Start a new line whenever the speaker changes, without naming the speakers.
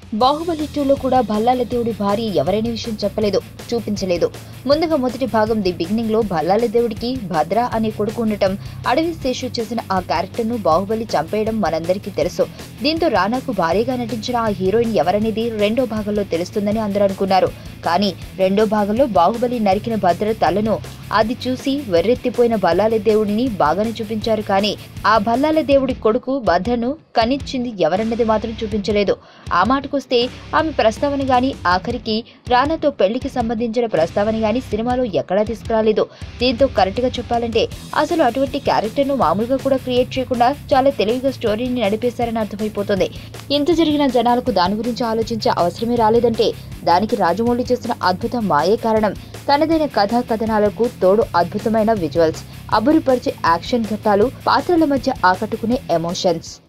బాహుబలి టూలో కూడా భల్లాల దేవుడి భార్య ఎవరైన విషయం చెప్పలేదు చూపించలేదు ముందుగా మొదటి భాగం ది బిగినింగ్ లో భల్లాల దేవుడికి భద్ర అనే కొడుకు ఉండటం అడవి శేషు చేసిన ఆ క్యారెక్టర్ ను బాహుబలి చంపేయడం మనందరికీ తెలుసు దీంతో రానాకు భార్యగా నటించిన ఆ హీరోయిన్ ఎవరనేది రెండో భాగంలో తెలుస్తుందని అందరూ అనుకున్నారు కానీ రెండో భాగంలో బాహుబలి నరికిన భద్ర తలను అది చూసి వెర్రెత్తిపోయిన బల్లాల దేవుడిని బాగానే చూపించారు కానీ ఆ బల్లాల దేవుడి కొడుకు భద్రను కనిచ్చింది ఎవరన్నది మాత్రం చూపించలేదు ఆ మాటకొస్తే ఆమె ప్రస్తావన గాని ఆఖరికి రానాతో పెళ్లికి సంబంధించిన ప్రస్తావన గాని సినిమాలో ఎక్కడా తీసుకురాలేదు దీంతో కరెక్ట్ గా చెప్పాలంటే అసలు అటువంటి క్యారెక్టర్ ను మామూలుగా కూడా క్రియేట్ చేయకుండా చాలా తెలివిగా స్టోరీని నడిపేశారని అర్థమైపోతుంది ఇంత జరిగిన జనాలకు దాని గురించి ఆలోచించే అవసరమే రాలేదంటే దానికి రాజమౌళి చేసిన అద్భుత మాయే కారణం తనదైన కథా కథనాలకు తోడు అద్భుతమైన విజువల్స్ అబ్బురుపరిచే యాక్షన్ ఘట్టాలు పాత్రల మధ్య ఆకట్టుకునే ఎమోషన్స్